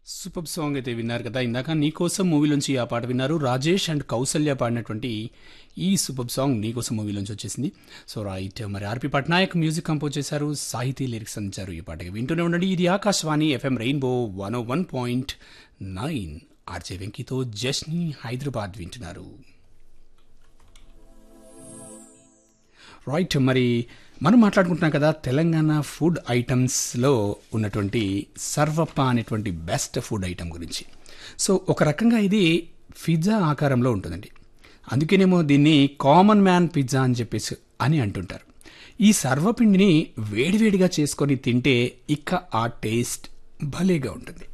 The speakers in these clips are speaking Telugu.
సూపర్ సాంగ్ అయితే విన్నారు కదా ఇందాక నీకోసం మూవీలోంచి ఆ పాట విన్నారు రాజేష్ అండ్ కౌసల్య పాడినటువంటి ఈ సూపర్ సాంగ్ నీకోసం మూవీలోంచి వచ్చేసింది సో రైట్ మరి ఆర్పి పట్నాయక్ మ్యూజిక్ కంపోజ్ చేశారు సాహితీ లిరిక్స్ అందించారు ఈ పాటకి వింటూనే ఉండండి ఇది Akashvani FM rainbow one one point nine RJ వెంకీతో జస్ని హైదరాబాద్ వింటున్నారు రైట్ మరి మనం మాట్లాడుకుంటున్నాం కదా తెలంగాణ ఫుడ్ ఐటమ్స్లో ఉన్నటువంటి సర్వప్ప అనేటువంటి బెస్ట్ ఫుడ్ ఐటమ్ గురించి సో ఒక రకంగా ఇది పిజ్జా ఆకారంలో ఉంటుందండి అందుకేనేమో దీన్ని కామన్ మ్యాన్ పిజ్జా అని చెప్పేసి అని అంటుంటారు ఈ సర్వపిండిని వేడివేడిగా చేసుకొని తింటే ఇక ఆ టేస్ట్ భలేగా ఉంటుంది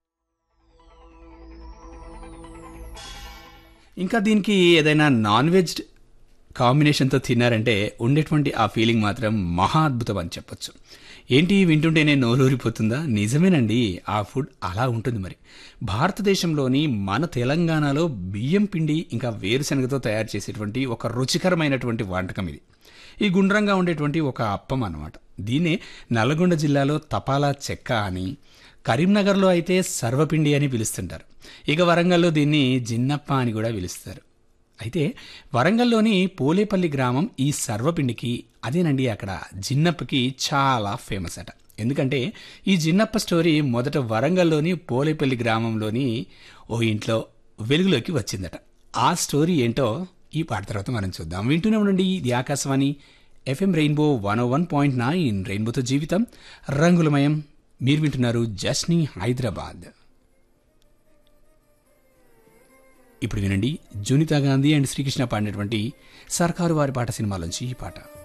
ఇంకా దీనికి ఏదైనా నాన్ వెజ్ కాంబినేషన్తో తిన్నారంటే ఉండేటువంటి ఆ ఫీలింగ్ మాత్రం మహా అద్భుతం అని చెప్పొచ్చు ఏంటి వింటుంటేనే నోరూరిపోతుందా నిజమేనండి ఆ ఫుడ్ అలా ఉంటుంది మరి భారతదేశంలోని మన తెలంగాణలో బియ్యం పిండి ఇంకా వేరుశనగతో తయారు చేసేటువంటి ఒక రుచికరమైనటువంటి వంటకం ఇది ఈ గుండ్రంగా ఉండేటువంటి ఒక అప్పం అన్నమాట దీన్నే నల్గొండ జిల్లాలో తపాలా చెక్క అని కరీంనగర్లో అయితే సర్వపిండి అని పిలుస్తుంటారు ఇక వరంగల్లో దీన్ని జిన్నప్ప అని కూడా పిలుస్తారు అయితే వరంగల్లోని పోలేపల్లి గ్రామం ఈ సర్వపిండికి అదేనండి అక్కడ జిన్నప్పకి చాలా ఫేమస్ అట ఎందుకంటే ఈ జిన్నప్ప స్టోరీ మొదట వరంగల్లోని పోలేపల్లి గ్రామంలోని ఓ ఇంట్లో వెలుగులోకి వచ్చిందట ఆ స్టోరీ ఏంటో ఈ పాట తర్వాత మనం చూద్దాం వింటూనే ఉండండి ఇది Akashvani FM rainbow one one point nine రెయిన్బోతో జీవితం రంగులమయం మీరు వింటున్నారు జస్ని హైదరాబాద్ ఇప్పుడు వినండి జూనితా గాంధీ అండ్ శ్రీకృష్ణ పాడినటువంటి సర్కారు వారి పాట సినిమాలోంచి ఈ పాట